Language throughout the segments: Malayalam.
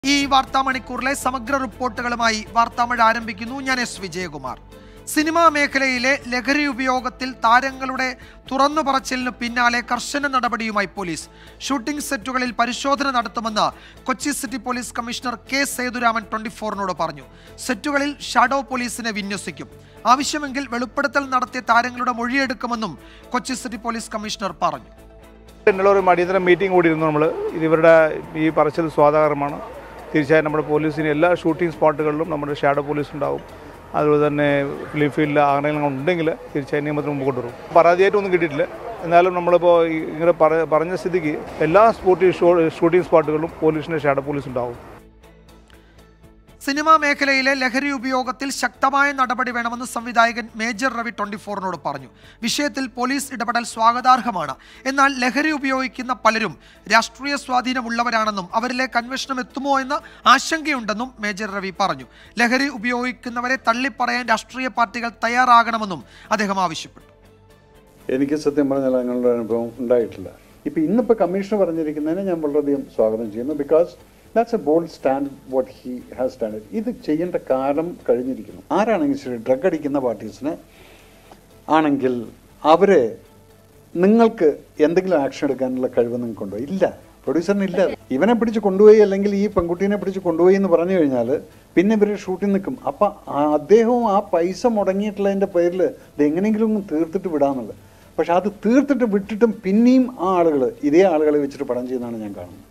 ഈ വാർത്താ മണിക്കൂറിലെ സമഗ്ര റിപ്പോർട്ടുകളുമായി വാർത്താമഴ ആരംഭിക്കുന്നു ഞാൻ എസ് വിജയകുമാർ സിനിമാ മേഖലയിലെ ലഹരി ഉപയോഗത്തിൽ താരങ്ങളുടെ തുറന്നു പറച്ചിലിന് പിന്നാലെ കർശന നടപടിയുമായി പോലീസ് ഷൂട്ടിംഗ് സെറ്റുകളിൽ പരിശോധന നടത്തുമെന്ന് Kochi city police commissioner K Sethuraman twenty ഫോറിനോട് പറഞ്ഞു സെറ്റുകളിൽ ഷാഡോ പോലീസിനെ വിന്യസിക്കും ആവശ്യമെങ്കിൽ വെളിപ്പെടുത്തൽ നടത്തിയ താരങ്ങളുടെ മൊഴിയെടുക്കുമെന്നും കൊച്ചി സിറ്റി പോലീസ് കമ്മീഷണർ പറഞ്ഞു എന്നുള്ള ഒരു അടിയന്തര മീറ്റിംഗ് കൂടിയിരുന്നു നമ്മൾ ഇത് ഇവരുടെ ഈ പറച്ചിൽ സ്വാഗതകരമാണ് തീർച്ചയായും നമ്മുടെ പോലീസിന് എല്ലാ ഷൂട്ടിംഗ് സ്പോട്ടുകളിലും നമ്മുടെ ഷാഡോ പോലീസ് ഉണ്ടാവും അതുപോലെ തന്നെ ഫിലിം ഫീൽഡിൽ ആഗ്രഹങ്ങൾ ഉണ്ടെങ്കിൽ തീർച്ചയായും നിയമത്തിന് മുമ്പ് കൊണ്ടുവരും പരാതിയായിട്ടൊന്നും കിട്ടിയിട്ടില്ല എന്നാലും നമ്മളിപ്പോൾ ഈ ഇങ്ങനെ പറ- പറഞ്ഞ സ്ഥിതിക്ക് എല്ലാ സ്പോട്ടി ഷൂട്ടിംഗ് സ്പോട്ടുകളിലും പോലീസിൻ്റെ ഷാഡോ പോലീസ് ഉണ്ടാവും സിനിമാ മേഖലയിലെ ലഹരി ഉപയോഗത്തിൽ ശക്തമായ നടപടി വേണമെന്ന് സംവിധായകൻ മേജർ രവി ട്വന്റി ഫോറിനോട് പറഞ്ഞു വിഷയത്തിൽ പോലീസ് ഇടപെടൽ സ്വാഗതാർഹമാണ് എന്നാൽ ലഹരി ഉപയോഗിക്കുന്ന പലരും രാഷ്ട്രീയ സ്വാധീനമുള്ളവരാണെന്നും അവരിലേക്ക് അന്വേഷണം എത്തുമോ എന്ന് ആശങ്കയുണ്ടെന്നും മേജർ രവി പറഞ്ഞു ലഹരി ഉപയോഗിക്കുന്നവരെ തള്ളിപ്പറയാൻ രാഷ്ട്രീയ പാർട്ടികൾ തയ്യാറാകണമെന്നും അദ്ദേഹം ആവശ്യപ്പെട്ടു എനിക്ക് സത്യം പറഞ്ഞാൽ അങ്ങനെയുള്ള അനുഭവം ഉണ്ടായിട്ടില്ല ഇപ്പം ഇന്നിപ്പോൾ കമ്മീഷണർ പറഞ്ഞിരിക്കുന്നതിനെ ഞാൻ വളരെയധികം സ്വാഗതം ചെയ്യുന്നു because that's a bold stand what he has stand ഇത് ചെയ്യേണ്ട കാലം കഴിഞ്ഞിരിക്കുന്നു ആരാണെങ്കിൽ ശരി ഡ്രഗ് അടിക്കുന്ന പാർട്ടീസിന് ആണെങ്കിൽ അവരെ നിങ്ങൾക്ക് എന്തെങ്കിലും ആക്ഷൻ എടുക്കാനുള്ള കഴിവ് നിങ്ങൾക്കുണ്ടോ ഇല്ല പ്രൊഡ്യൂസറിന് ഇല്ല ഇവനെ പിടിച്ച് കൊണ്ടുപോയി അല്ലെങ്കിൽ ഈ പെൺകുട്ടീനെ പിടിച്ച് കൊണ്ടുപോയി എന്ന് പറഞ്ഞു കഴിഞ്ഞാൽ പിന്നെ ഇവർ ഷൂട്ടിൽ നിൽക്കും അപ്പം അദ്ദേഹവും ആ പൈസ മുടങ്ങിയിട്ടുള്ളതിൻ്റെ പേരിൽ ഇത് എങ്ങനെയെങ്കിലും ഒന്ന് തീർത്തിട്ട് വിടാന്നുള്ളത് പക്ഷെ അത് തീർത്തിട്ട് വിട്ടിട്ടും പിന്നെയും ആ ആളുകൾ ഇതേ ആളുകളെ വെച്ചിട്ട് പടം ചെയ്യുന്നതാണ് ഞാൻ കാണുന്നത്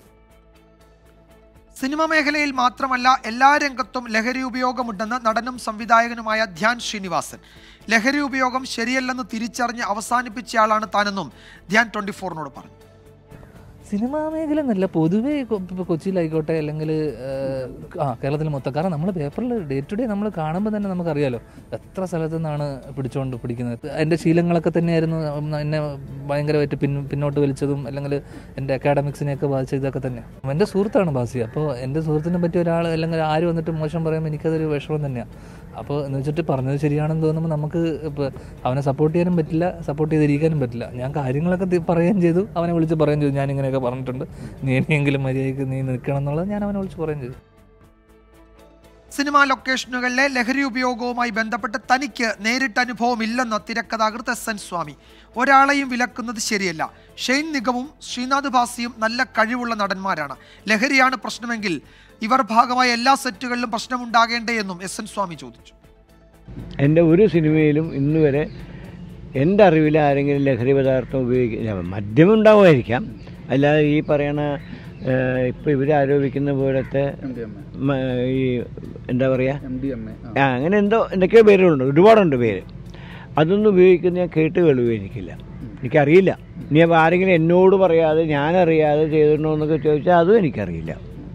സിനിമ മേഖലയിൽ മാത്രമല്ല എല്ലാ രംഗത്തും ലഹരി ഉപയോഗമുണ്ടെന്ന് നടനും സംവിധായകനുമായ ധ്യാൻ ശ്രീനിവാസൻ ലഹരി ഉപയോഗം ശരിയല്ലെന്ന് തിരിച്ചറിഞ്ഞ് അവസാനിപ്പിച്ചയാളാണ് താനെന്നും ധ്യാൻ ട്വന്റി ഫോറിനോട് പറഞ്ഞു സിനിമാ മേഖല എന്നല്ല പൊതുവേ കൊ- ഇപ്പൊ കൊച്ചിയിലായിക്കോട്ടെ അല്ലെങ്കിൽ ആ കേരളത്തിൽ മൊത്തം കാരണം നമ്മൾ പേപ്പറിൽ ഡേ ടു ഡേ നമ്മൾ കാണുമ്പോൾ തന്നെ നമുക്കറിയാലോ എത്ര സ്ഥലത്തു നിന്നാണ് പിടിച്ചുകൊണ്ട് പിടിക്കുന്നത് എൻ്റെ ശീലങ്ങളൊക്കെ തന്നെയായിരുന്നു എന്നെ ഭയങ്കരമായിട്ട് പിൻ പിന്നോട്ട് വലിച്ചതും അല്ലെങ്കിൽ എൻ്റെ അക്കാഡമിക്സിനെയൊക്കെ ബാധിച്ച ഇതൊക്കെ തന്നെ എൻ്റെ സുഹൃത്താണ് ബാസി അപ്പോൾ എൻ്റെ സുഹൃത്തിനെ പറ്റി ഒരാൾ അല്ലെങ്കിൽ ആര് വന്നിട്ട് മോശം പറയുമ്പോൾ എനിക്കതൊരു വിഷമം തന്നെയാണ് അപ്പോൾ എന്ന് വെച്ചിട്ട് പറഞ്ഞത് ശരിയാണെന്ന് തോന്നുമ്പോൾ നമുക്ക് ഇപ്പോൾ അവനെ സപ്പോർട്ട് ചെയ്യാനും പറ്റില്ല സപ്പോർട്ട് ചെയ്തിരിക്കാനും പറ്റില്ല ഞാൻ കാര്യങ്ങളൊക്കെ തി- പറയുകയും ചെയ്തു അവനെ വിളിച്ച് പറയുകയും ചെയ്തു ഞാൻ ഇങ്ങനെയൊക്കെ പറഞ്ഞിട്ടുണ്ട് നീ ഇനിയെങ്കിലും മര്യാദയ്ക്ക് നീ നിൽക്കണം എന്നുള്ളത് ഞാൻ അവനെ വിളിച്ച് പറയുകയും ചെയ്തു സിനിമാ ലൊക്കേഷനുകളിലെ ലഹരി ഉപയോഗവുമായി ബന്ധപ്പെട്ട് തനിക്ക് നേരിട്ട് അനുഭവമില്ലെന്ന് തിരക്കഥാകൃത്ത് എസ് എൻ സ്വാമി ഒരാളെയും വിലക്കുന്നത് ശരിയല്ല ഷെയ്ൻ നിഗമും ശ്രീനാഥ് ഭാസിയും നല്ല കഴിവുള്ള നടന്മാരാണ് ലഹരിയാണ് പ്രശ്നമെങ്കിൽ ഇവർ ഭാഗമായ എല്ലാ സെറ്റുകളിലും പ്രശ്നമുണ്ടാകേണ്ടേ എന്നും എസ് എൻ സ്വാമി ചോദിച്ചു എൻ്റെ ഒരു സിനിമയിലും ഇന്ന് വരെ എൻ്റെ അറിവിൽ ആരെങ്കിലും ലഹരി പദാർത്ഥം ഉപയോഗിക്കുക മദ്യം ഉണ്ടാവുമായിരിക്കാം അല്ലാതെ ഈ പറയണ ഇപ്പോൾ ഇവർ ആരോപിക്കുന്ന പോലത്തെ മ- ഈ എന്താ പറയുക ആ അങ്ങനെ എന്തോ എന്തൊക്കെയോ പേരുകളുണ്ട് ഒരുപാടുണ്ട് പേര് അതൊന്നും ഉപയോഗിക്കുന്ന ഞാൻ കേട്ട് കേൾവി എനിക്കില്ല എനിക്കറിയില്ല ഇനി അപ്പോൾ ആരെങ്കിലും എന്നോട് പറയാതെ ഞാനറിയാതെ ചെയ്തിട്ടുണ്ടോ എന്നൊക്കെ ചോദിച്ചാൽ അതും എനിക്കറിയില്ല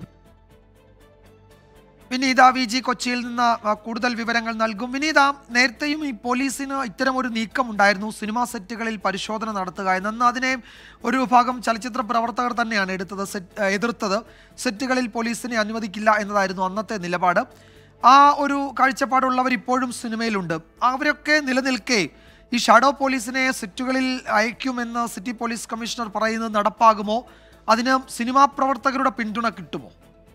വിനീത വി ജി കൊച്ചിയിൽ നിന്ന് ആ, കൂടുതൽ വിവരങ്ങൾ നൽകും വിനീത നേരത്തെയും ഈ പോലീസിന് ഇത്തരം ഒരു നീക്കം ഉണ്ടായിരുന്നു സിനിമാ സെറ്റുകളിൽ പരിശോധന നടത്തുക എന്ന് അന്ന് അതിനെ ഒരു വിഭാഗം ചലച്ചിത്ര പ്രവർത്തകർ തന്നെയാണ് എടുത്തത് സെറ്റ് ആ, എതിർത്തത് സെറ്റുകളിൽ പോലീസിനെ അനുവദിക്കില്ല എന്നതായിരുന്നു അന്നത്തെ നിലപാട് ആ ഒരു കാഴ്ചപ്പാടുള്ളവർ ഇപ്പോഴും സിനിമയിലുണ്ട് അവരൊക്കെ നിലനിൽക്കെ ഈ ഷാഡോ പോലീസിനെ സെറ്റുകളിൽ അയക്കുമെന്ന് സിറ്റി പോലീസ് കമ്മീഷണർ പറയുന്നത് നടപ്പാകുമോ അതിന് സിനിമാ പ്രവർത്തകരുടെ പിന്തുണ കിട്ടുമോ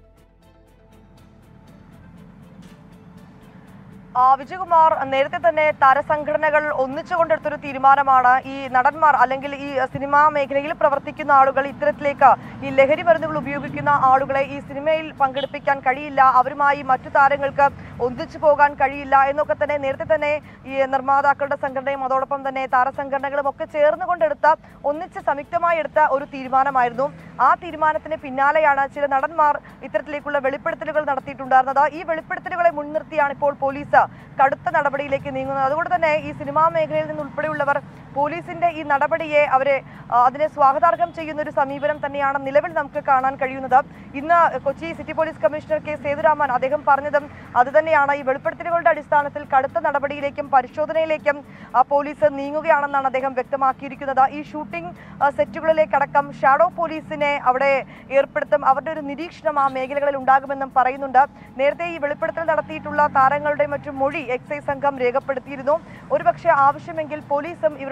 ആ, വിജയകുമാർ നേരത്തെ തന്നെ താരസംഘടനകൾ ഒന്നിച്ചുകൊണ്ടെടുത്തൊരു തീരുമാനമാണ് ഈ നടന്മാർ അല്ലെങ്കിൽ ഈ സിനിമാ മേഖലയിൽ പ്രവർത്തിക്കുന്ന ആളുകൾ ഇത്തരത്തിലേക്ക് ഈ ലഹരി മരുന്നുകൾ ഉപയോഗിക്കുന്ന ആളുകളെ ഈ സിനിമയിൽ പങ്കെടുപ്പിക്കാൻ കഴിയില്ല അവരുമായി മറ്റു താരങ്ങൾക്ക് ഒന്നിച്ചു പോകാൻ കഴിയില്ല എന്നൊക്കെ തന്നെ നേരത്തെ തന്നെ ഈ നിർമ്മാതാക്കളുടെ സംഘടനയും അതോടൊപ്പം തന്നെ താരസംഘടനകളും ഒക്കെ ചേർന്നുകൊണ്ടെടുത്ത ഒന്നിച്ച് സംയുക്തമായി എടുത്ത ഒരു തീരുമാനമായിരുന്നു ആ തീരുമാനത്തിന് പിന്നാലെയാണ് ചില നടന്മാർ ഇത്തരത്തിലേക്കുള്ള വെളിപ്പെടുത്തലുകൾ നടത്തിയിട്ടുണ്ടായിരുന്നത് ഈ വെളിപ്പെടുത്തലുകളെ മുൻനിർത്തിയാണ് ഇപ്പോൾ പോലീസ് കടുത്ത നടപടിയിലേക്ക് നീങ്ങുന്നത് അതുകൊണ്ട് തന്നെ ഈ സിനിമാ മേഖലയിൽ നിന്ന് ഉൾപ്പെടെയുള്ളവർ പോലീസിന്റെ ഈ നടപടിയെ അവരെ ആ, അതിനെ സ്വാഗതാർഹം ചെയ്യുന്ന ഒരു സമീപനം തന്നെയാണ് നിലവിൽ നമുക്ക് കാണാൻ കഴിയുന്നത് ഇന്ന് Kochi city police commissioner K Sethuraman അദ്ദേഹം പറഞ്ഞതും അത് തന്നെയാണ് ഈ വെളിപ്പെടുത്തലുകളുടെ അടിസ്ഥാനത്തിൽ കടുത്ത നടപടിയിലേക്കും പരിശോധനയിലേക്കും ആ, പോലീസ് നീങ്ങുകയാണെന്നാണ് അദ്ദേഹം വ്യക്തമാക്കിയിരിക്കുന്നത് ഈ ഷൂട്ടിംഗ് ആ, സെറ്റുകളിലേക്കടക്കം ഷാഡോ പോലീസിനെ അവിടെ ഏർപ്പെടുത്തും അവരുടെ ഒരു നിരീക്ഷണം ആ മേഖലകളിൽ ഉണ്ടാകുമെന്നും പറയുന്നുണ്ട് നേരത്തെ ഈ വെളിപ്പെടുത്തൽ നടത്തിയിട്ടുള്ള താരങ്ങളുടെ മറ്റും മൊഴി എക്സൈസ് സംഘം രേഖപ്പെടുത്തിയിരുന്നു ഒരുപക്ഷെ ആവശ്യമെങ്കിൽ പോലീസും ഇവരുടെ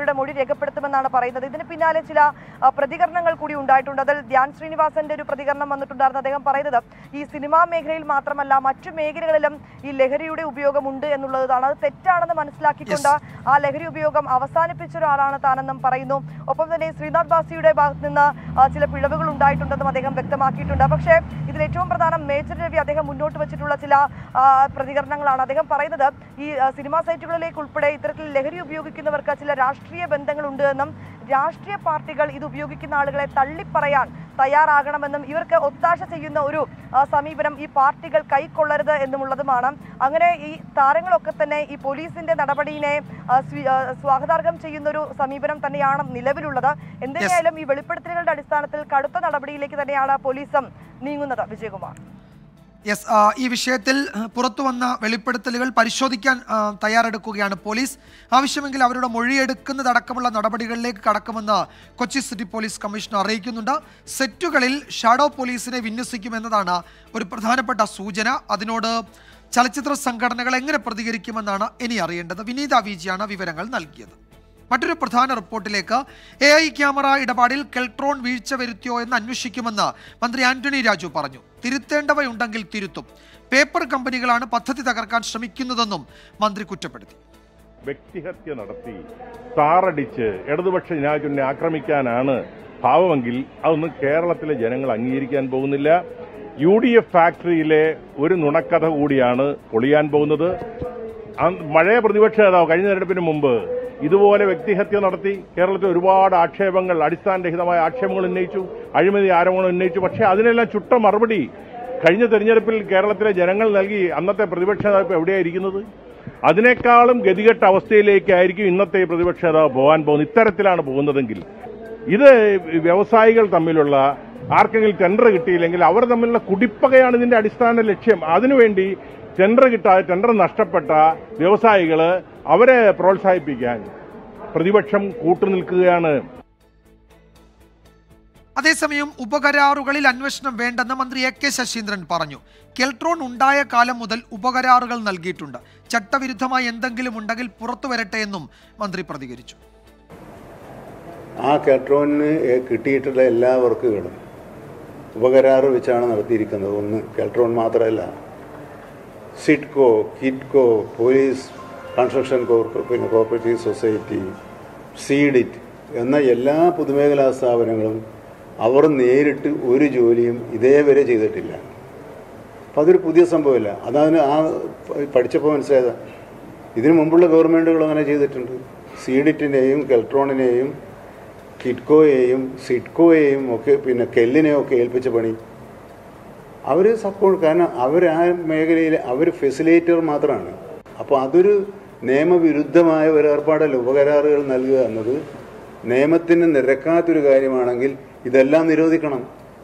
അവരുടെ മൊഴി രേഖപ്പെടുത്തുമെന്നാണ് പറയുന്നത് ഇതിന് പിന്നാലെ ചില ആ, പ്രതികരണങ്ങൾ കൂടി ഉണ്ടായിട്ടുണ്ട് അതിൽ ധ്യാൻ ശ്രീനിവാസന്റെ ഒരു പ്രതികരണം വന്നിട്ടുണ്ടായിരുന്നു അദ്ദേഹം പറയുന്നത് ഈ സിനിമാ മേഖലയിൽ മാത്രമല്ല മറ്റു മേഖലകളിലും ഈ ലഹരിയുടെ ഉപയോഗം ഉണ്ട് എന്നുള്ളതാണ് അത് തെറ്റാണെന്ന് മനസ്സിലാക്കിക്കൊണ്ട് ആ ലഹരി ഉപയോഗം അവസാനിപ്പിച്ച ഒരാളാണ് താനെന്നും പറയുന്നു ഒപ്പം തന്നെ ശ്രീനാഥ് ബാസിയുടെ ഭാഗത്ത് നിന്ന് ആ, ചില പിഴവുകൾ ഉണ്ടായിട്ടുണ്ടെന്നും അദ്ദേഹം വ്യക്തമാക്കിയിട്ടുണ്ട് പക്ഷേ ഇതിൽ ഏറ്റവും പ്രധാനം മേജർ രവി അദ്ദേഹം മുന്നോട്ട് വെച്ചിട്ടുള്ള ചില ആ, പ്രതികരണങ്ങളാണ് അദ്ദേഹം പറയുന്നത് ഈ ആ, സിനിമാ സൈറ്റുകളിലേക്ക് ഉൾപ്പെടെ ഇത്തരത്തിൽ ലഹരി ഉപയോഗിക്കുന്നവർക്ക് ചില രാഷ്ട്രീയ ബന്ധങ്ങളുണ്ട് എന്നും രാഷ്ട്രീയ പാർട്ടികൾ ഇത് ഉപയോഗിക്കുന്ന ആളുകളെ തള്ളിപ്പറയാൻ തയ്യാറാകണമെന്നും ഇവർക്ക് ഒത്താശ ചെയ്യുന്ന ഒരു ആ, സമീപനം ഈ പാർട്ടികൾ കൈക്കൊള്ളരുത് എന്നുമുള്ളതുമാണ് അങ്ങനെ ഈ താരങ്ങളൊക്കെ തന്നെ ഈ പോലീസിന്റെ നടപടിയെ ആ, സ്വീ- ആ, സ്വാഗതാർഹം ചെയ്യുന്ന ഒരു സമീപനം തന്നെയാണ് നിലവിലുള്ളത് എന്തിനായാലും ഈ വെളിപ്പെടുത്തലുകളുടെ അടിസ്ഥാനത്തിൽ കടുത്ത നടപടിയിലേക്ക് തന്നെയാണ് പോലീസും നീങ്ങുന്നത് വിജയകുമാർ യെസ് ആ, ഈ വിഷയത്തിൽ ആ, പുറത്തു വന്ന വെളിപ്പെടുത്തലുകൾ പരിശോധിക്കാൻ ആ, തയ്യാറെടുക്കുകയാണ് പോലീസ് ആവശ്യമെങ്കിൽ അവരുടെ മൊഴിയെടുക്കുന്നതടക്കമുള്ള നടപടികളിലേക്ക് കടക്കുമെന്ന് കൊച്ചി സിറ്റി പോലീസ് കമ്മീഷണർ അറിയിക്കുന്നുണ്ട് സെറ്റുകളിൽ ഷാഡോ പോലീസിനെ വിന്യസിക്കുമെന്നതാണ് ഒരു പ്രധാനപ്പെട്ട സൂചന അതിനോട് ചലച്ചിത്ര സംഘടനകൾ എങ്ങനെ പ്രതികരിക്കുമെന്നാണ് ഇനി അറിയേണ്ടത് വിനീത വിജിയാണ് വിവരങ്ങൾ നൽകിയത് മറ്റൊരു പ്രധാന റിപ്പോർട്ടിലേക്ക് എ ഐ ക്യാമറ ഇടപാടിൽ കെൽട്രോൺ വീഴ്ച വരുത്തിയോ എന്ന് അന്വേഷിക്കുമെന്ന് മന്ത്രി ആന്റണി രാജു പറഞ്ഞു തിരുത്തേണ്ടവയുണ്ടെങ്കിൽ തിരുത്തും പേപ്പർ കമ്പനികളാണ് പദ്ധതി തകർക്കാൻ ശ്രമിക്കുന്നതെന്നും മന്ത്രി കുറ്റപ്പെടുത്തി വ്യക്തിഹത്യ നടത്തി താറടിച്ച് ഇടതുപക്ഷ ജനാധിപത്യനെ ആക്രമിക്കാനാണ് ഭാവമെങ്കിൽ അതൊന്നും കേരളത്തിലെ ജനങ്ങൾ അംഗീകരിക്കാൻ പോകുന്നില്ല യു ഡി എഫ് ഫാക്ടറിയിലെ ഒരു നുണക്കഥ കൂടിയാണ് പൊളിയാൻ പോകുന്നത് അന്ന് പഴയ പ്രതിപക്ഷ നേതാവ് കഴിഞ്ഞ തെരഞ്ഞെടുപ്പിന് മുമ്പ് ഇതുപോലെ വ്യക്തിഹത്യ നടത്തി കേരളത്തിൽ ഒരുപാട് ആക്ഷേപങ്ങൾ അടിസ്ഥാനരഹിതമായ ആക്ഷേപങ്ങൾ ഉന്നയിച്ചു അഴിമതി ആരോപണം ഉന്നയിച്ചു പക്ഷേ അതിനെല്ലാം ചുട്ട മറുപടി കഴിഞ്ഞ തെരഞ്ഞെടുപ്പിൽ കേരളത്തിലെ ജനങ്ങൾ നൽകി അന്നത്തെ പ്രതിപക്ഷ നേതാവ് ഇപ്പോൾ എവിടെയായിരിക്കുന്നത് അതിനേക്കാളും ഗതികെട്ട അവസ്ഥയിലേക്കായിരിക്കും ഇന്നത്തെ ഈ പ്രതിപക്ഷ നേതാവ് പോകാൻ പോകുന്നത് ഇത്തരത്തിലാണ് പോകുന്നതെങ്കിൽ ഇത് വ്യവസായികൾ തമ്മിലുള്ള ആർക്കെങ്കിലും ടെൻഡർ കിട്ടിയില്ലെങ്കിൽ അവർ തമ്മിലുള്ള കുടിപ്പകയാണ് ഇതിന്റെ അടിസ്ഥാന ലക്ഷ്യം അതിനുവേണ്ടി ടെൻഡർ കിട്ടാതെ ടെൻഡർ നഷ്ടപ്പെട്ട വ്യവസായികൾ അവരെ പ്രോത്സാഹിപ്പിക്കാൻ പ്രതിപക്ഷം കൂട്ടുനിൽക്കുകയാണ് അതേസമയം ഉപകരാറുകളിൽ അന്വേഷണം വേണ്ടെന്ന് മന്ത്രി എ കെ ശശീന്ദ്രൻ പറഞ്ഞു കെൽട്രോൺ ഉണ്ടായ കാലം മുതൽ ഉപകരാറുകൾ നൽകിയിട്ടുണ്ട് ചട്ടവിരുദ്ധമായി എന്തെങ്കിലും ഉണ്ടെങ്കിൽ പുറത്തു വരട്ടെ എന്നും മന്ത്രി പ്രതികരിച്ചു ആ കെൽട്രോണിന് കിട്ടിയിട്ടുള്ള എല്ലാ വർക്കുകളും ഉപകരാറ് വെച്ചാണ് നടത്തിയിരിക്കുന്നത് ഒന്ന് കെൽട്രോൺ മാത്രമല്ല സിഡ്കോ കിറ്റ്കോ പോലീസ് കൺസ്ട്രക്ഷൻ കോർപ്പ പിന്നെ കോപ്പറേറ്റീവ് സൊസൈറ്റി സീഡിറ്റ് എന്ന എല്ലാ പൊതുമേഖലാ സ്ഥാപനങ്ങളും അവർ നേരിട്ട് ഒരു ജോലിയും ഇതേവരെ ചെയ്തിട്ടില്ല അപ്പോൾ അതൊരു പുതിയ സംഭവമല്ല അതാണ് ആ പഠിച്ചപ്പോൾ മനസ്സിലായത് ഇതിനു മുമ്പുള്ള ഗവൺമെൻറ്റുകൾ അങ്ങനെ ചെയ്തിട്ടുണ്ട് സീഡിറ്റിനെയും കെൽട്രോണിനെയും കിറ്റ്കോയെയും സിഡ്കോയെയും ഒക്കെ പിന്നെ കെല്ലിനെയും ഒക്കെ ഏൽപ്പിച്ച പണി അവർ സപ്പോർട്ട് കാരണം അവർ ആ മേഖലയിൽ അവർ ഫെസിലിറ്റേറ്റർ മാത്രമാണ് അപ്പോൾ അതൊരു നിയമവിരുദ്ധമായ ഒരു ഏർപ്പാടല്ല ഉപകരാറുകൾ നൽകുക എന്നത് നിയമത്തിന് നിരക്കാത്തൊരു കാര്യമാണെങ്കിൽ ഇതെല്ലാം നിരോധിക്കണം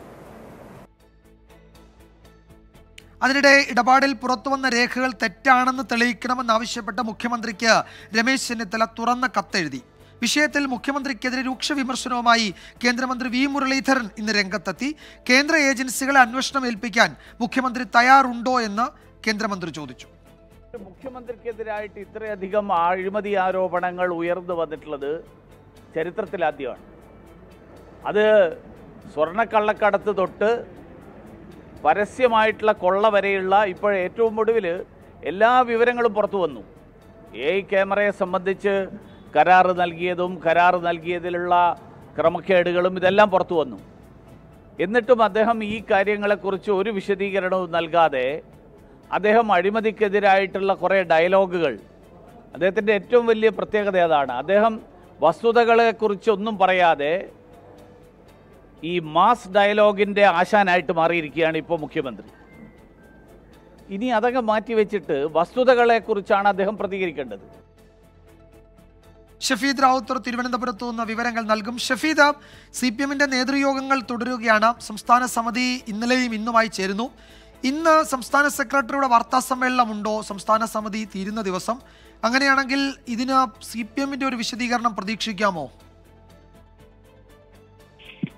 അതിനിടെ ഇടപാടിൽ പുറത്തുവന്ന രേഖകൾ തെറ്റാണെന്ന് തെളിയിക്കണമെന്നാവശ്യപ്പെട്ട മുഖ്യമന്ത്രിക്ക് രമേശ് ചെന്നിത്തല തുറന്ന കത്തെഴുതി വിഷയത്തിൽ മുഖ്യമന്ത്രിക്കെതിരെ രൂക്ഷ വിമർശനവുമായി കേന്ദ്രമന്ത്രി വി മുരളീധരൻ ഇന്ന് രംഗത്തെത്തി കേന്ദ്ര ഏജൻസികളെ അന്വേഷണം ഏൽപ്പിക്കാൻ മുഖ്യമന്ത്രി തയ്യാറുണ്ടോ എന്ന് കേന്ദ്രമന്ത്രി ചോദിച്ചു മുഖ്യമന്ത്രിക്കെതിരായിട്ട് ഇത്രയധികം അഴിമതി ആരോപണങ്ങൾ ഉയർന്നു വന്നിട്ടുള്ളത് ചരിത്രത്തിലാദ്യമാണ് അത് സ്വർണ്ണക്കള്ളക്കടത്ത് തൊട്ട് പരസ്യമായിട്ടുള്ള കൊള്ള വരെയുള്ള ഇപ്പോൾ ഏറ്റവും ഒടുവിൽ എല്ലാ വിവരങ്ങളും പുറത്തു വന്നു എ ക്യാമറയെ സംബന്ധിച്ച് കരാറ് നൽകിയതും കരാറ് നൽകിയതിലുള്ള ക്രമക്കേടുകളും ഇതെല്ലാം പുറത്തു വന്നു എന്നിട്ടും അദ്ദേഹം ഈ കാര്യങ്ങളെക്കുറിച്ച് ഒരു വിശദീകരണവും നൽകാതെ അദ്ദേഹം അഴിമതിക്കെതിരായിട്ടുള്ള കുറേ ഡയലോഗുകൾ അദ്ദേഹത്തിൻ്റെ ഏറ്റവും വലിയ പ്രത്യേകത അതാണ് അദ്ദേഹം വസ്തുതകളെക്കുറിച്ച് ഒന്നും പറയാതെ ഈ മാസ് ഡയലോഗിൻ്റെ ആശാനായിട്ട് മാറിയിരിക്കുകയാണ് ഇപ്പോൾ മുഖ്യമന്ത്രി ഇനി അതൊക്കെ മാറ്റിവെച്ചിട്ട് വസ്തുതകളെക്കുറിച്ചാണ് അദ്ദേഹം പ്രതികരിക്കേണ്ടത് ഷഫീദ് റാവുത്തർ തിരുവനന്തപുരത്തു നിന്ന് വിവരങ്ങൾ നൽകും ഷഫീദ് സി പി എമ്മിന്റെ നേതൃയോഗങ്ങൾ തുടരുകയാണ് സംസ്ഥാന സമിതി ഇന്നലെയും ഇന്നുമായി ചേരുന്നു ഇന്ന് സംസ്ഥാന സെക്രട്ടറിയുടെ വാർത്താ സമ്മേളനമുണ്ടോ സംസ്ഥാന സമിതി തീരുന്ന ദിവസം അങ്ങനെയാണെങ്കിൽ ഇതിന് സി പി എമ്മിന്റെ ഒരു വിശദീകരണം പ്രതീക്ഷിക്കാമോ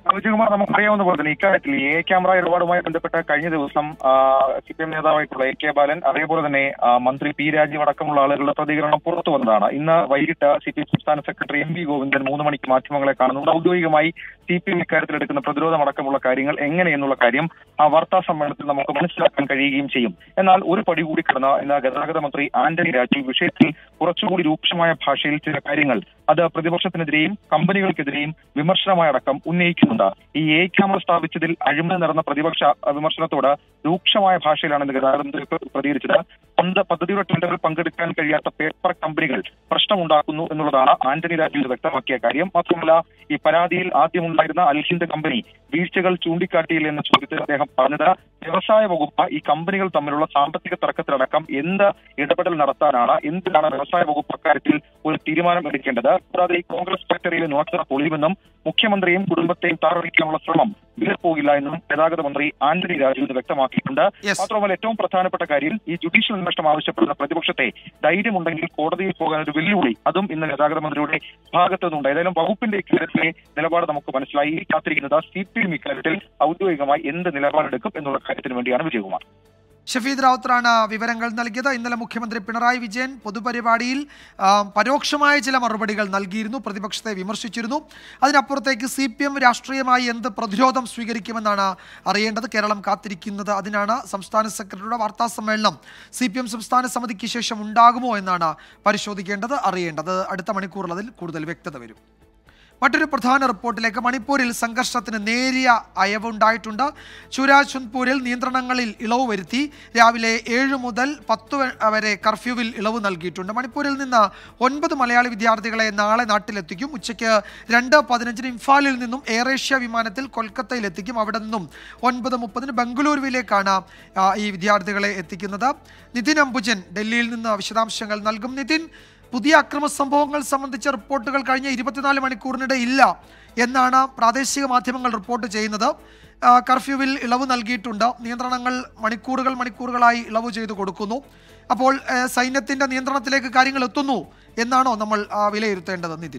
വിജയകുമാർ നമുക്കറിയാവുന്ന പോലെ തന്നെ ഇക്കാര്യത്തിൽ എ ക്യാമറ ഇടപാടുമായി ബന്ധപ്പെട്ട കഴിഞ്ഞ ദിവസം സി പി എം നേതാവായിട്ടുള്ള എ കെ ബാലൻ അതേപോലെ തന്നെ ആ, മന്ത്രി പി രാജീവ് അടക്കമുള്ള ആളുകളുടെ പ്രതികരണം പുറത്തു വന്നതാണ് ഇന്ന് വൈകിട്ട് സി പി എം സംസ്ഥാന സെക്രട്ടറി എം വി ഗോവിന്ദൻ മൂന്ന് മണിക്ക് മാധ്യമങ്ങളെ കാണുന്നുണ്ട് ഔദ്യോഗികമായി സി പി എം ഇക്കാര്യത്തിൽ എടുക്കുന്ന പ്രതിരോധം അടക്കമുള്ള കാര്യങ്ങൾ എങ്ങനെയെന്നുള്ള കാര്യം ആ വാർത്താ സമ്മേളനത്തിൽ നമുക്ക് മനസ്സിലാക്കാൻ കഴിയുകയും ചെയ്യും എന്നാൽ ഒരു പടി കൂടി കടന്ന ഇന്ന് ഗതാഗത മന്ത്രി ആന്റണി രാജു വിഷയത്തിൽ കുറച്ചുകൂടി രൂക്ഷമായ ഭാഷയിൽ ചില കാര്യങ്ങൾ അത് പ്രതിപക്ഷത്തിനെതിരെയും കമ്പനികൾക്കെതിരെയും വിമർശനമായ അടക്കം ഉന്നയിക്കുന്നുണ്ട് ഈ എ ക്യാമറ സ്ഥാപിച്ചതിൽ അഴിമതി നടന്ന പ്രതിപക്ഷ വിമർശനത്തോട് രൂക്ഷമായ ഭാഷയിലാണ് ഇന്ന് ഗതാഗത മന്ത്രി പ്രതികരിച്ചത് പണ്ട് പദ്ധതിയുടെ ടെൻഡറിൽ പങ്കെടുക്കാൻ കഴിയാത്ത പേപ്പർ കമ്പനികൾ പ്രശ്നമുണ്ടാക്കുന്നു എന്നുള്ളതാണ് ആന്റണി രാജു വ്യക്തമാക്കിയ കാര്യം മാത്രമല്ല ഈ പരാതിയിൽ ആദ്യമുണ്ടായിരുന്ന അൽഹിന്ദ് കമ്പനി വീഴ്ചകൾ ചൂണ്ടിക്കാട്ടിയില്ല എന്ന ചോദ്യത്തിൽ അദ്ദേഹം പറഞ്ഞത് വ്യവസായ വകുപ്പ് ഈ കമ്പനികൾ തമ്മിലുള്ള സാമ്പത്തിക തർക്കത്തിലടക്കം എന്ത് ഇടപെടൽ നടത്താനാണ് എന്തിനാണ് വ്യവസായ വകുപ്പ് അക്കാര്യത്തിൽ ഒരു തീരുമാനം എടുക്കേണ്ടത് കൂടാതെ ഈ കോൺഗ്രസ് ഫാക്ടറിയിലെ നോട്ടർ പൊളിയുമെന്നും മുഖ്യമന്ത്രിയും കുടുംബത്തെയും താറടിക്കാനുള്ള ശ്രമം വിലപ്പോകില്ല എന്നും ഗതാഗത മന്ത്രി ആന്റണി രാജു ഇത് വ്യക്തമാക്കിയിട്ടുണ്ട് Yes. മാത്രമല്ല ഏറ്റവും പ്രധാനപ്പെട്ട കാര്യം ഈ ജുഡീഷ്യൽ അന്വേഷണം ആവശ്യപ്പെടുന്ന പ്രതിപക്ഷത്തെ ധൈര്യമുണ്ടെങ്കിൽ കോടതിയിൽ പോകാൻ ഒരു വെല്ലുവിളി അതും ഇന്ന് ഗതാഗത മന്ത്രിയുടെ ഭാഗത്തു നിന്നുണ്ട് ഏതായാലും വകുപ്പിന്റെ ഇക്കാര്യത്തിലെ നിലപാട് നമുക്ക് മനസ്സിലായി ഈ കാത്തിരിക്കുന്നത് സി പി എം ഇക്കാര്യത്തിൽ ഔദ്യോഗികമായി എന്ത് നിലപാടെടുക്കും എന്നുള്ള കാര്യത്തിന് വേണ്ടിയാണ് വിജയകുമാർ ഷഫീദ് റാവുത്തറാണ് വിവരങ്ങൾ നൽകിയത് ഇന്നലെ മുഖ്യമന്ത്രി പിണറായി വിജയൻ പൊതുപരിപാടിയിൽ ആ, പരോക്ഷമായ ചില മറുപടികൾ നൽകിയിരുന്നു പ്രതിപക്ഷത്തെ വിമർശിച്ചിരുന്നു അതിനപ്പുറത്തേക്ക് സി പി എം രാഷ്ട്രീയമായി എന്ത് പ്രതിരോധം സ്വീകരിക്കുമെന്നാണ് അറിയേണ്ടത് കേരളം കാത്തിരിക്കുന്നത് അതിനാണ് സംസ്ഥാന സെക്രട്ടറിയുടെ വാർത്താ സമ്മേളനം സി പി എം സംസ്ഥാന സമിതിക്ക് ശേഷം ഉണ്ടാകുമോ എന്നാണ് പരിശോധിക്കേണ്ടത് അറിയേണ്ടത് അടുത്ത മണിക്കൂറിൽ അതിൽ കൂടുതൽ വ്യക്തത വരും മറ്റൊരു പ്രധാന റിപ്പോർട്ടിലേക്ക് മണിപ്പൂരിൽ സംഘർഷത്തിന് നേരിയ അയവുണ്ടായിട്ടുണ്ട് ചുരാചുൻപൂരിൽ നിയന്ത്രണങ്ങളിൽ ഇളവ് വരുത്തി രാവിലെ ഏഴ് മുതൽ പത്ത് വ- വരെ കർഫ്യൂവിൽ ഇളവ് നൽകിയിട്ടുണ്ട് മണിപ്പൂരിൽ നിന്ന് ഒൻപത് മലയാളി വിദ്യാർത്ഥികളെ നാളെ നാട്ടിലെത്തിക്കും ഉച്ചയ്ക്ക് രണ്ട് പതിനഞ്ചിന് ഇംഫാലിൽ നിന്നും എയർ ഏഷ്യ വിമാനത്തിൽ കൊൽക്കത്തയിലെത്തിക്കും അവിടെ നിന്നും ഒൻപത് മുപ്പതിന് ബംഗളൂരുവിലേക്കാണ് ആ, ഈ വിദ്യാർത്ഥികളെ എത്തിക്കുന്നത് നിതിൻ അംബുജൻ ഡൽഹിയിൽ നിന്ന് വിശദാംശങ്ങൾ നൽകും നിതിൻ പുതിയ അക്രമ സംഭവങ്ങൾ സംബന്ധിച്ച റിപ്പോർട്ടുകൾ കഴിഞ്ഞ ഇരുപത്തിനാല് മണിക്കൂറിനിടെ ഇല്ല എന്നാണ് പ്രാദേശിക മാധ്യമങ്ങൾ റിപ്പോർട്ട് ചെയ്യുന്നത് ആ, കർഫ്യൂവിൽ ഇളവ് നൽകിയിട്ടുണ്ട് നിയന്ത്രണങ്ങൾ മണിക്കൂറുകൾ മണിക്കൂറുകളായി ഇളവ് ചെയ്തു കൊടുക്കുന്നു അപ്പോൾ ആ, സൈന്യത്തിന്റെ നിയന്ത്രണത്തിലേക്ക് കാര്യങ്ങൾ എത്തുന്നു എന്നാണോ നമ്മൾ ആ, വിലയിരുത്തേണ്ടത് നിതിൻ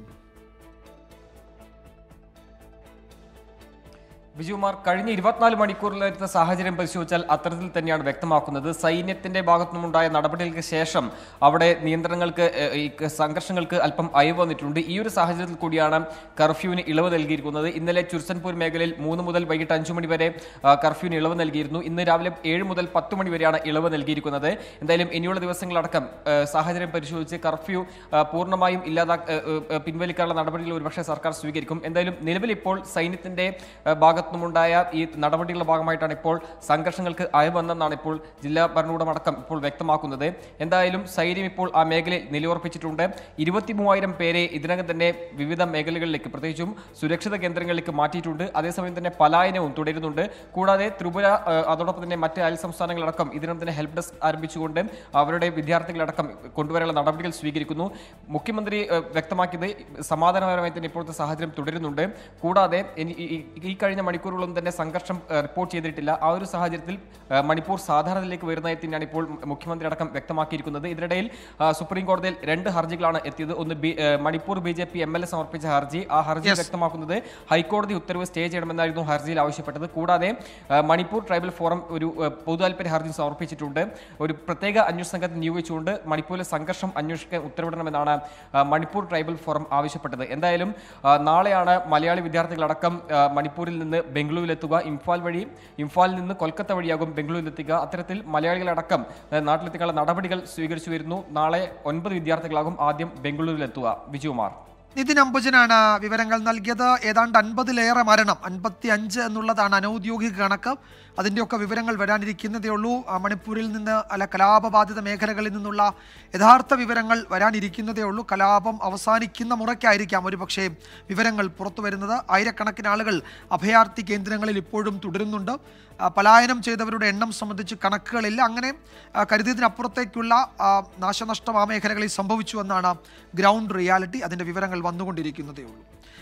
വിജയകുമാർ കഴിഞ്ഞ ഇരുപത്തിനാല് മണിക്കൂറിലെടുത്ത സാഹചര്യം പരിശോധിച്ചാൽ അത്തരത്തിൽ തന്നെയാണ് വ്യക്തമാക്കുന്നത് സൈന്യത്തിന്റെ ഭാഗത്തു നിന്നുണ്ടായ നടപടികൾക്ക് ശേഷം അവിടെ നിയന്ത്രണങ്ങൾക്ക് ഏഹ്, ഈ ക- സംഘർഷങ്ങൾക്ക് അല്പം അയവ് വന്നിട്ടുണ്ട് ഈ ഒരു സാഹചര്യത്തിൽ കൂടിയാണ് കർഫ്യൂവിന് ഇളവ് നൽകിയിരിക്കുന്നത് ഇന്നലെ ചുർസൻപൂർ മേഖലയിൽ മൂന്ന് മുതൽ വൈകിട്ട് അഞ്ചു മണി വരെ ആ, കർഫ്യൂവിന് ഇളവ് നൽകിയിരുന്നു ഇന്ന് രാവിലെ ഏഴ് മുതൽ പത്ത് മണി വരെയാണ് ഇളവ് നൽകിയിരിക്കുന്നത് എന്തായാലും ഇനിയുള്ള ദിവസങ്ങളടക്കം ഏഹ്, സാഹചര്യം പരിശോധിച്ച് കർഫ്യൂ ആ, പൂർണ്ണമായും ഇല്ലാതാ ഏഹ്, ഏഹ്, പിൻവലിക്കാനുള്ള നടപടികൾ ഒരുപക്ഷെ സർക്കാർ സ്വീകരിക്കും എന്തായാലും നിലവിൽ ഇപ്പോൾ സൈന്യത്തിന്റെ ആ, ഭാഗത്തുനിന്നുണ്ടായ ഈ നടപടികളുടെ ഭാഗമായിട്ടാണ് ഇപ്പോൾ സംഘർഷങ്ങൾക്ക് അയവെന്നാണ് ഇപ്പോൾ ജില്ലാ ഭരണകൂടം അടക്കം ഇപ്പോൾ വ്യക്തമാക്കുന്നത് എന്തായാലും സൈന്യം ഇപ്പോൾ ആ മേഖലയിൽ നിലയുറപ്പിച്ചിട്ടുണ്ട് ഇരുപത്തി മൂവായിരം പേരെ ഇതിനകം തന്നെ വിവിധ മേഖലകളിലേക്ക് പ്രത്യേകിച്ചും സുരക്ഷിത കേന്ദ്രങ്ങളിലേക്ക് മാറ്റിയിട്ടുണ്ട് അതേസമയം തന്നെ പലായനവും തുടരുന്നുണ്ട് കൂടാതെ ത്രിപുര ആ, അതോടൊപ്പം തന്നെ മറ്റ് അയൽ സംസ്ഥാനങ്ങളടക്കം ഇതിനകം തന്നെ ഹെൽപ്പ് ഡെസ്ക് ആരംഭിച്ചുകൊണ്ട് അവരുടെ വിദ്യാർത്ഥികളടക്കം കൊണ്ടുവരാനുള്ള നടപടികൾ സ്വീകരിക്കുന്നു മുഖ്യമന്ത്രി ആ, വ്യക്തമാക്കിയത് സമാധാനപരമായി തന്നെ ഇപ്പോഴത്തെ സാഹചര്യം തുടരുന്നുണ്ട് കൂടാതെ ഇനി- ഈ- ഈ- ഈ കഴിഞ്ഞ മണിക്കൂറുകളൊന്നും തന്നെ സംഘർഷം ആ, റിപ്പോർട്ട് ചെയ്തിട്ടില്ല ആ ഒരു സാഹചര്യത്തിൽ ആ, മണിപ്പൂർ സാധാരണയിലേക്ക് വരുന്നതായി തന്നെയാണ് ഇപ്പോൾ മുഖ്യമന്ത്രി അടക്കം വ്യക്തമാക്കിയിരിക്കുന്നത് ഇതിനിടയിൽ ആ, സുപ്രീം കോടതിയിൽ രണ്ട് ഹർജികളാണ് എത്തിയത് ഒന്ന് ബി- ആ, Manipur B J P M L A സമർപ്പിച്ച ഹർജി ആ ഹർജി Yes. വ്യക്തമാക്കുന്നത് ഹൈക്കോടതി ഉത്തരവ് സ്റ്റേ ചെയ്യണമെന്നായിരുന്നു ഹർജിയിൽ ആവശ്യപ്പെട്ടത് കൂടാതെ ആ, മണിപ്പൂർ ട്രൈബൽ ഫോറം ഒരു ആ, പൊതുതാൽപര്യ ഹർജി സമർപ്പിച്ചിട്ടുണ്ട് ഒരു പ്രത്യേക അന്വേഷണ സംഘത്തെ നിയോഗിച്ചുകൊണ്ട് മണിപ്പൂരിലെ സംഘർഷം അന്വേഷിക്കാൻ ഉത്തരവിടണമെന്നാണ് ആ, മണിപ്പൂർ ട്രൈബൽ ഫോറം ആവശ്യപ്പെട്ടത് എന്തായാലും ആ, നാളെയാണ് മലയാളി വിദ്യാർത്ഥികളടക്കം ആ, മണിപ്പൂരിൽ നിന്ന് ബംഗളൂരുവിലെത്തുക ഇംഫാൽ വഴി ഇംഫാലിൽ നിന്ന് കൊൽക്കത്ത വഴിയാകും ബംഗളൂരുവിലെത്തുക അത്തരത്തിൽ മലയാളികളടക്കം ആ, നാട്ടിലെത്തിക്കാനുള്ള നടപടികൾ സ്വീകരിച്ചു വരുന്നു നാളെ ഒൻപത് വിദ്യാർത്ഥികളാകും ആദ്യം ബംഗളൂരുവിലെത്തുക വിജയകുമാർ നിതിൻ അംബുജനാണ് വിവരങ്ങൾ നൽകിയത് ഏതാണ്ട് അൻപതിലേറെ മരണം അൻപത്തി അഞ്ച് എന്നുള്ളതാണ് അനൗദ്യോഗിക കണക്ക് അതിൻ്റെയൊക്കെ വിവരങ്ങൾ വരാനിരിക്കുന്നതേ ഉള്ളൂ ആ, മണിപ്പൂരിൽ നിന്ന് അല്ല കലാപബാധിത മേഖലകളിൽ നിന്നുള്ള യഥാർത്ഥ വിവരങ്ങൾ വരാനിരിക്കുന്നതേ ഉള്ളൂ കലാപം അവസാനിക്കുന്ന മുറയ്ക്കായിരിക്കാം ഒരു പക്ഷേ വിവരങ്ങൾ പുറത്തു വരുന്നത് ആയിരക്കണക്കിന് ആളുകൾ അഭയാർത്ഥി കേന്ദ്രങ്ങളിൽ ഇപ്പോഴും തുടരുന്നുണ്ട് ആ, പലായനം ചെയ്തവരുടെ എണ്ണം സംബന്ധിച്ച് കണക്കുകളില്ല അങ്ങനെ ആ, കരുതിയതിനപ്പുറത്തേക്കുള്ള ആ, നാശനഷ്ടം ആ മേഖലകളിൽ സംഭവിച്ചു എന്നാണ് ഗ്രൗണ്ട് റിയാലിറ്റി അതിൻ്റെ വിവരങ്ങൾ വന്നുകൊണ്ടിരിക്കുന്നതേ ഉള്ളൂ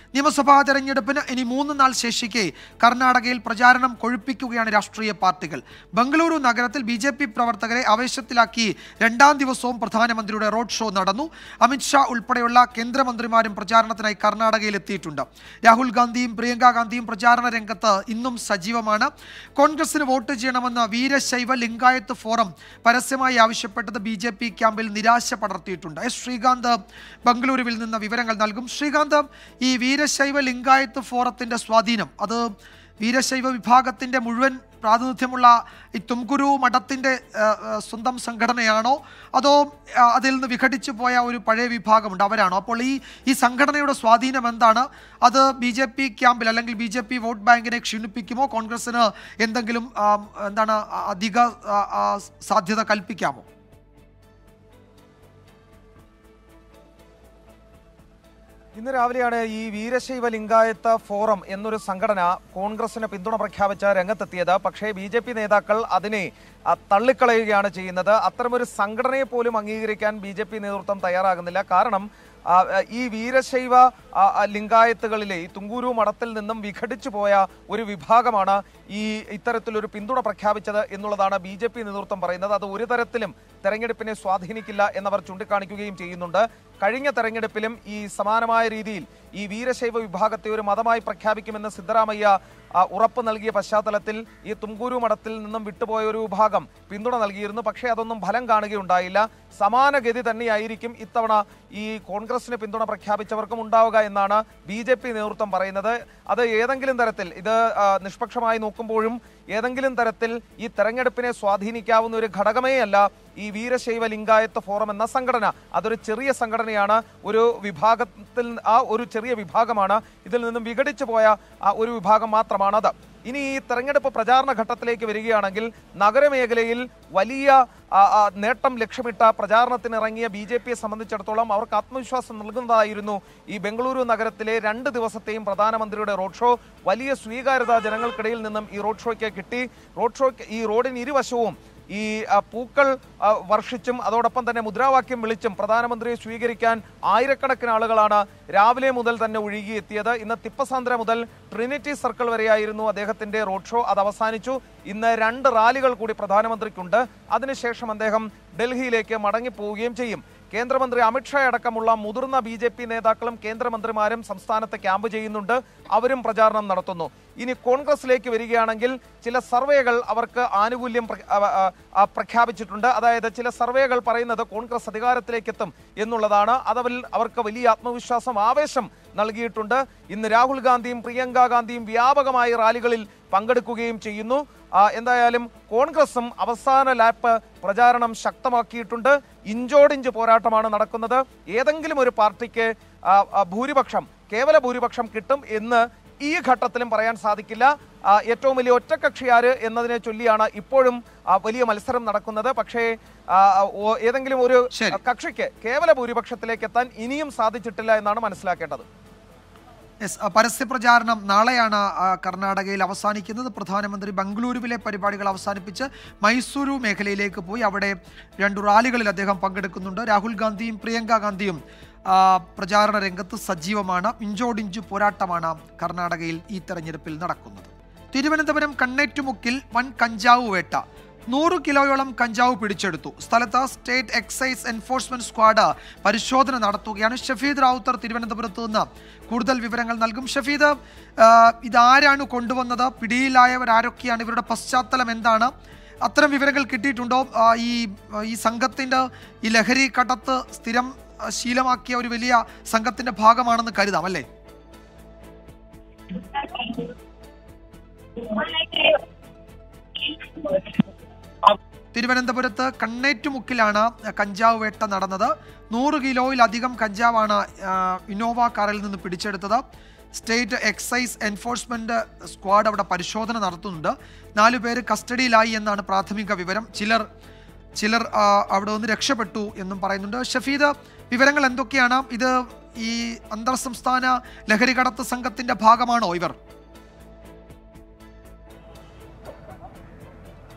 നിയമസഭാ തെരഞ്ഞെടുപ്പിന് ഇനി മൂന്ന് നാൾ ശേഷിക്കെ കർണാടകയിൽ പ്രചാരണം കൊഴുപ്പിക്കുകയാണ് രാഷ്ട്രീയ പാർട്ടികൾ ബംഗളൂരു നഗരത്തിൽ ബി ജെ പി പ്രവർത്തകരെ ആവേശത്തിലാക്കി രണ്ടാം ദിവസവും പ്രധാനമന്ത്രിയുടെ റോഡ് ഷോ നടന്നു അമിത്ഷാ ഉൾപ്പെടെയുള്ള കേന്ദ്രമന്ത്രിമാരും പ്രചാരണത്തിനായി കർണാടകയിൽ എത്തിയിട്ടുണ്ട് രാഹുൽ ഗാന്ധിയും പ്രിയങ്ക ഗാന്ധിയും പ്രചാരണ രംഗത്ത് ഇന്നും സജീവമാണ് കോൺഗ്രസിന് വോട്ട് ചെയ്യണമെന്ന് വീരശൈവ ലിംഗായത്ത് ഫോറം പരസ്യമായി ആവശ്യപ്പെട്ടത് ബി ജെ പി ക്യാമ്പിൽ നിരാശ പടർത്തിയിട്ടുണ്ട് എസ് ശ്രീകാന്ത് ബംഗളൂരുവിൽ നിന്ന് വിവരങ്ങൾ നൽകും ശ്രീകാന്ത് ഈ വീരശൈവ ലിംഗായത്ത് ഫോറത്തിന്റെ സ്വാധീനം അത് വീരശൈവ വിഭാഗത്തിന്റെ മുഴുവൻ പ്രാതിനിധ്യമുള്ള ഈ തുംകുരു മഠത്തിന്റെ ആ, ആ, സ്വന്തം സംഘടനയാണോ അതോ ആ, അതിൽ നിന്ന് വിഘടിച്ചു പോയ ഒരു പഴയ വിഭാഗമുണ്ട് അവരാണോ അപ്പോൾ ഈ ഈ സംഘടനയുടെ സ്വാധീനം എന്താണ് അത് ബി ജെ പി ക്യാമ്പിൽ അല്ലെങ്കിൽ ബി ജെ പി വോട്ട് ബാങ്കിനെ ക്ഷീണിപ്പിക്കുമോ കോൺഗ്രസിന് എന്തെങ്കിലും ആ, എന്താണ് ആ, അധിക ആ, ആ, സാധ്യത കൽപ്പിക്കാമോ ഇന്ന് രാവിലെയാണ് ഈ വീരശൈവ ലിംഗായത്ത ഫോറം എന്നൊരു സംഘടന കോൺഗ്രസിന് പിന്തുണ പ്രഖ്യാപിച്ച രംഗത്തെത്തിയത് പക്ഷേ ബി ജെ പി നേതാക്കൾ അതിനെ ആ, തള്ളിക്കളയുകയാണ് ചെയ്യുന്നത് അത്തരമൊരു സംഘടനയെ പോലും അംഗീകരിക്കാൻ ബി ജെ പി നേതൃത്വം തയ്യാറാകുന്നില്ല കാരണം ആ, ആ, ഈ വീരശൈവ ആ, ആ, ലിംഗായത്തുകളിലെ ഈ തുങ്കൂരു മഠത്തിൽ നിന്നും വിഘടിച്ചു പോയ ഒരു വിഭാഗമാണ് ഈ ഇത്തരത്തിലൊരു പിന്തുണ പ്രഖ്യാപിച്ചത് എന്നുള്ളതാണ് ബി ജെ പി നേതൃത്വം പറയുന്നത് അത് ഒരു തരത്തിലും തെരഞ്ഞെടുപ്പിനെ സ്വാധീനിക്കില്ല എന്നവർ ചൂണ്ടിക്കാണിക്കുകയും ചെയ്യുന്നുണ്ട് കഴിഞ്ഞ തെരഞ്ഞെടുപ്പിലും ഈ സമാനമായ രീതിയിൽ ഈ വീരശൈവ വിഭാഗത്തെ ഒരു മതമായി പ്രഖ്യാപിക്കുമെന്ന് സിദ്ധരാമയ്യ ആ, ഉറപ്പ് നൽകിയ പശ്ചാത്തലത്തിൽ ഈ തുംകൂരു മഠത്തിൽ നിന്നും വിട്ടുപോയ ഒരു വിഭാഗം പിന്തുണ നൽകിയിരുന്നു പക്ഷേ അതൊന്നും ഫലം കാണുകയുണ്ടായില്ല സമാനഗതി തന്നെയായിരിക്കും ഇത്തവണ ഈ കോൺഗ്രസിന് പിന്തുണ പ്രഖ്യാപിച്ചവർക്കും ഉണ്ടാവുക എന്നാണ് ബി ജെ പി നേതൃത്വം പറയുന്നത് അത് ഏതെങ്കിലും തരത്തിൽ ഇത് ആ, നിഷ്പക്ഷമായി നോക്കുമ്പോഴും ഏതെങ്കിലും തരത്തിൽ ഈ തെരഞ്ഞെടുപ്പിനെ സ്വാധീനിക്കാവുന്ന ഒരു ഘടകമേ അല്ല ഈ വീരശൈവ ലിംഗായത്ത് ഫോറം എന്ന സംഘടന അതൊരു ചെറിയ സംഘടനയാണ് ഒരു വിഭാഗത്തിൽ ആ ഒരു ചെറിയ വിഭാഗമാണ് ഇതിൽ നിന്നും വിഘടിച്ചു പോയ ആ ഒരു വിഭാഗം മാത്രമാണത് ഇനി ഈ തെരഞ്ഞെടുപ്പ് പ്രചാരണ ഘട്ടത്തിലേക്ക് വരികയാണെങ്കിൽ നഗരമേഖലയിൽ വലിയ ആ, ആ, നേട്ടം ലക്ഷ്യമിട്ട പ്രചാരണത്തിനിറങ്ങിയ ബി ജെ പിയെ സംബന്ധിച്ചിടത്തോളം അവർക്ക് ആത്മവിശ്വാസം നൽകുന്നതായിരുന്നു ഈ ബംഗളൂരു നഗരത്തിലെ രണ്ട് ദിവസത്തെയും പ്രധാനമന്ത്രിയുടെ റോഡ് ഷോ വലിയ സ്വീകാര്യത ജനങ്ങൾക്കിടയിൽ നിന്നും ഈ റോഡ് ഷോയ്ക്ക് കിട്ടി റോഡ് ഷോയ്ക്ക് ഈ റോഡിന് ഇരുവശവും ഈ ആ, പൂക്കൾ ആ, വർഷിച്ചും അതോടൊപ്പം തന്നെ മുദ്രാവാക്യം വിളിച്ചും പ്രധാനമന്ത്രിയെ സ്വീകരിക്കാൻ ആയിരക്കണക്കിന് ആളുകളാണ് രാവിലെ മുതൽ തന്നെ ഒഴുകിയെത്തിയത് ഇന്ന് തിപ്പസാന്ദ്ര മുതൽ ട്രിനിറ്റി സർക്കിൾ വരെയായിരുന്നു അദ്ദേഹത്തിന്റെ റോഡ് ഷോ അത് അവസാനിച്ചു ഇന്ന് രണ്ട് റാലികൾ കൂടി പ്രധാനമന്ത്രിക്കുണ്ട് അതിനുശേഷം അദ്ദേഹം ഡൽഹിയിലേക്ക് മടങ്ങിപ്പോവുകയും ചെയ്യും കേന്ദ്രമന്ത്രി അമിത്ഷാ അടക്കമുള്ള മുതിർന്ന ബി ജെ പി നേതാക്കളും കേന്ദ്രമന്ത്രിമാരും സംസ്ഥാനത്ത് ക്യാമ്പ് ചെയ്യുന്നുണ്ട് അവരും പ്രചാരണം നടത്തുന്നു ഇനി കോൺഗ്രസിലേക്ക് വരികയാണെങ്കിൽ ചില സർവേകൾ അവർക്ക് ആനുകൂല്യം പ്ര- ആ, ആ, ആ, പ്രഖ്യാപിച്ചിട്ടുണ്ട് അതായത് ചില സർവേകൾ പറയുന്നത് കോൺഗ്രസ് അധികാരത്തിലേക്ക് എത്തും എന്നുള്ളതാണ് അതവരിൽ അവർക്ക് വലിയ ആത്മവിശ്വാസം ആവേശം നൽകിയിട്ടുണ്ട് ഇന്ന് രാഹുൽ ഗാന്ധിയും പ്രിയങ്ക ഗാന്ധിയും വ്യാപകമായി റാലികളിൽ പങ്കെടുക്കുകയും ചെയ്യുന്നു ആ, എന്തായാലും കോൺഗ്രസും അവസാന ലാപ്പ് പ്രചാരണം ശക്തമാക്കിയിട്ടുണ്ട് ഇഞ്ചോടിഞ്ച് പോരാട്ടമാണ് നടക്കുന്നത് ഏതെങ്കിലും ഒരു പാർട്ടിക്ക് ആ, ആ, ഭൂരിപക്ഷം കേവല ഭൂരിപക്ഷം കിട്ടും എന്ന് ഈ ഘട്ടത്തിലും പറയാൻ സാധിക്കില്ല ആ, ഏറ്റവും വലിയ ഒറ്റക്കക്ഷി ആര് എന്നതിനെ ചൊല്ലിയാണ് ഇപ്പോഴും ആ, വലിയ മത്സരം നടക്കുന്നത് പക്ഷേ ആ, ഓ- ഏതെങ്കിലും ഒരു കക്ഷിക്ക് കേവല ഭൂരിപക്ഷത്തിലേക്ക് എത്താൻ ഇനിയും സാധിച്ചിട്ടില്ല എന്നാണ് മനസ്സിലാക്കേണ്ടത് യെസ് ആ, പരസ്യ പ്രചാരണം നാളെയാണ് ആ, കർണാടകയിൽ അവസാനിക്കുന്നത് പ്രധാനമന്ത്രി ബംഗളൂരുവിലെ പരിപാടികൾ അവസാനിപ്പിച്ച് മൈസൂരു മേഖലയിലേക്ക് പോയി അവിടെ രണ്ട് റാലികളിൽ അദ്ദേഹം പങ്കെടുക്കുന്നുണ്ട് രാഹുൽ ഗാന്ധിയും പ്രിയങ്ക ഗാന്ധിയും ആ, പ്രചാരണ രംഗത്ത് സജീവമാണ് ഇഞ്ചോടിഞ്ചു പോരാട്ടമാണ് കർണാടകയിൽ ഈ തെരഞ്ഞെടുപ്പിൽ നടക്കുന്നത് തിരുവനന്തപുരം കണ്ണേറ്റുമുക്കിൽ വൻ കഞ്ചാവ് വേട്ട നൂറ് കിലോയോളം കഞ്ചാവ് പിടിച്ചെടുത്തു സ്ഥലത്ത് സ്റ്റേറ്റ് എക്സൈസ് എൻഫോഴ്സ്മെന്റ് സ്ക്വാഡ് പരിശോധന നടത്തുകയാണ് ഷഫീദ് റാവുത്തർ തിരുവനന്തപുരത്ത് നിന്ന് കൂടുതൽ വിവരങ്ങൾ നൽകും ഷഫീദ് ആ, ഇതാരാണ് കൊണ്ടുവന്നത് പിടിയിലായവർ ആരൊക്കെയാണ് ഇവരുടെ പശ്ചാത്തലം എന്താണ് അത്തരം വിവരങ്ങൾ കിട്ടിയിട്ടുണ്ടോ ആ, ഈ ഈ സംഘത്തിൻ്റെ ഈ ലഹരി കടത്ത് സ്ഥിരം ആ, ശീലമാക്കിയ ഒരു വലിയ സംഘത്തിന്റെ ഭാഗമാണെന്ന് കരുതാം അല്ലേ തിരുവനന്തപുരത്ത് കണ്ണേറ്റുമുക്കിലാണ് കഞ്ചാവ് വേട്ട നടന്നത് നൂറ് കിലോയിലധികം കഞ്ചാവാണ് ആ, ഇന്നോവ കാറിൽ നിന്ന് പിടിച്ചെടുത്തത് സ്റ്റേറ്റ് എക്സൈസ് എൻഫോഴ്സ്മെന്റ് സ്ക്വാഡ് അവിടെ പരിശോധന നടത്തുന്നുണ്ട് നാലു പേര് കസ്റ്റഡിയിലായി എന്നാണ് പ്രാഥമിക വിവരം ചിലർ ചിലർ ആ, അവിടെ നിന്ന് രക്ഷപ്പെട്ടു എന്നും പറയുന്നുണ്ട് ഷഫീദ് വിവരങ്ങൾ എന്തൊക്കെയാണ് ഇത് ഈ അന്തർ സംസ്ഥാന ലഹരി കടത്ത് സംഘത്തിന്റെ ഭാഗമാണോ ഇവർ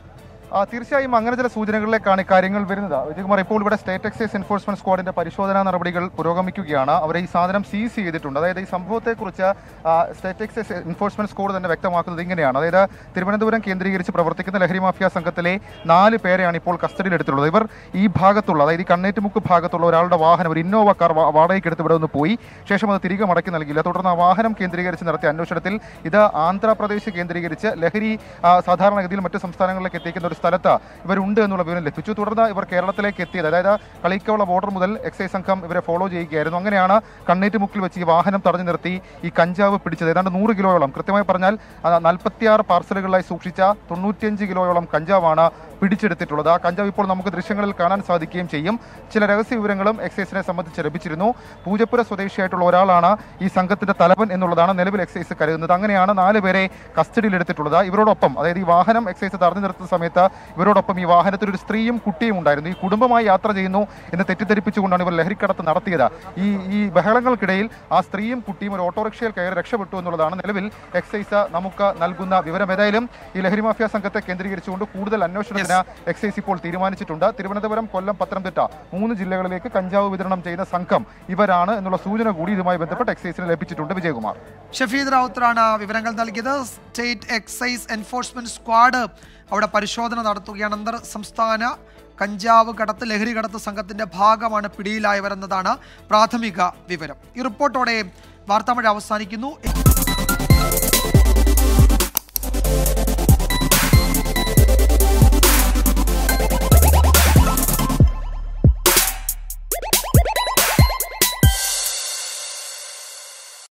ആ, തീർച്ചയായും അങ്ങനെ ചില സൂചനകളിലേക്കാണ് ഈ കാര്യങ്ങൾ വരുന്നത് വിജയകുമാർ ഇപ്പോൾ ഇവിടെ സ്റ്റേറ്റ് എക്സൈസ് എൻഫോഴ്സ്മെന്റ് സ്ക്വാഡിന്റെ പരിശോധനാ നടപടികൾ പുരോഗമിക്കുകയാണ് അവർ ഈ സാധനം സീസ് ചെയ്തിട്ടുണ്ട് അതായത് ഈ സംഭവത്തെക്കുറിച്ച് ആ, സ്റ്റേറ്റ് എക്സൈസ് എൻഫോഴ്സ്മെന്റ് സ്ക്വാഡ് തന്നെ വ്യക്തമാക്കുന്നത് ഇങ്ങനെയാണ് അതായത് തിരുവനന്തപുരം കേന്ദ്രീകരിച്ച് പ്രവർത്തിക്കുന്ന ലഹരി മാഫിയ സംഘത്തിലെ നാല് പേരെയാണ് ഇപ്പോൾ കസ്റ്റഡിയിൽ എടുത്തിട്ടുള്ളത് ഇവർ ഈ ഭാഗത്തുള്ള അതായത് ഈ കണ്ണേറ്റുമുക്ക് ഭാഗത്തുള്ള ഒരാളുടെ വാഹനം ഒരു ഇന്നോവ കാർ വാ- വാടകയ്ക്ക് എടുത്ത് ഇവിടെ നിന്ന് പോയി ശേഷം അത് തിരികെ മടക്കി നൽകില്ല തുടർന്ന് ആ വാഹനം കേന്ദ്രീകരിച്ച് നടത്തിയ അന്വേഷണത്തിൽ ഇത് ആന്ധ്രാപ്രദേശ് കേന്ദ്രീകരിച്ച് ലഹരി ആ, സാധാരണഗതിയിൽ മറ്റ് സംസ്ഥാനങ്ങളിലേക്ക് എത്തിക്കുന്ന ഒരു സ്ഥലത്ത് ഇവരുണ്ട് എന്നുള്ള വിവരം ലഭിച്ചു തുടർന്ന് ഇവർ കേരളത്തിലേക്ക് എത്തിയത് അതായത് കളിക്കവള ബോർഡർ മുതൽ എക്സൈസ് സംഘം ഇവരെ ഫോളോ ചെയ്യുകയായിരുന്നു അങ്ങനെയാണ് കണ്ണേറ്റുമുക്കിൽ വെച്ച് ഈ വാഹനം തടഞ്ഞു നിർത്തി ഈ കഞ്ചാവ് പിടിച്ചത് ഏതാണ്ട് നൂറ് കിലോയോളം കൃത്യമായി പറഞ്ഞാൽ നാൽപ്പത്തിയാറ് പാർസലുകളായി സൂക്ഷിച്ച തൊണ്ണൂറ്റിയഞ്ച് കിലോയോളം കഞ്ചാവാണ് പിടിച്ചെടുത്തിട്ടുള്ളത് ആ കഞ്ചാവ് ഇപ്പോൾ നമുക്ക് ദൃശ്യങ്ങളിൽ കാണാൻ സാധിക്കുകയും ചെയ്യും ചില രഹസ്യ വിവരങ്ങളും എക്സൈസിനെ സംബന്ധിച്ച് ലഭിച്ചിരുന്നു പൂജപ്പുര സ്വദേശിയായിട്ടുള്ള ഒരാളാണ് ഈ സംഘത്തിന്റെ തലവൻ എന്നുള്ളതാണ് നിലവിൽ എക്സൈസ് കരുതുന്നത് അങ്ങനെയാണ് നാല് പേരെ കസ്റ്റഡിയിൽ എടുത്തിട്ടുള്ളത് ഇവരോടൊപ്പം അതായത് ഈ വാഹനം എക്സൈസ് തടഞ്ഞു നിർത്തുന്ന സമയത്ത് ഇവരോടൊപ്പം ഈ വാഹനത്തിൽ ഒരു സ്ത്രീയും കുട്ടിയും ഉണ്ടായിരുന്നു ഈ കുടുംബമായി യാത്ര ചെയ്യുന്നു എന്ന് തെറ്റിദ്ധരിപ്പിച്ചുകൊണ്ടാണ് ഇവർ ലഹരിക്കടത്ത് നടത്തിയത് ഈ ഈ ബഹളങ്ങൾക്കിടയിൽ ആ സ്ത്രീയും കുട്ടിയും ഒരു ഓട്ടോറിക്ഷയിൽ കയറി രക്ഷപ്പെട്ടു എന്നുള്ളതാണ് നിലവിൽ എക്സൈസ് നമുക്ക് നൽകുന്ന വിവരം ഏതായാലും ഈ ലഹരി മാഫിയ സംഘത്തെ കേന്ദ്രീകരിച്ചുകൊണ്ട് കൂടുതൽ അന്വേഷണത്തിന് എക്സൈസ് ഇപ്പോൾ തീരുമാനിച്ചിട്ടുണ്ട് തിരുവനന്തപുരം കൊല്ലം പത്തനംതിട്ട മൂന്ന് ജില്ലകളിലേക്ക് കഞ്ചാവ് വിതരണം ചെയ്യുന്ന സംഘം ഇവരാണ് എന്നുള്ള സൂചന കൂടി ഇതുമായി ബന്ധപ്പെട്ട് എക്സൈസിന് ലഭിച്ചിട്ടുണ്ട് വിജയകുമാർ ഷഫീദ് റാവുത്തറാണ് വിവരങ്ങൾ നൽകിയത് സ്റ്റേറ്റ് എക്സൈസ് എൻഫോഴ്സ്മെന്റ് സ്ക്വാഡ് അവിടെ പരിശോധന നടത്തുകയാണ് അന്തർ സംസ്ഥാന കഞ്ചാവ് കടത്ത് ലഹരി കടത്ത് സംഘത്തിന്റെ ഭാഗമാണ് പിടിയിലായവരെന്നതാണ് പ്രാഥമിക വിവരം ഈ റിപ്പോർട്ടോടെ വാർത്താമഴ അവസാനിക്കുന്നു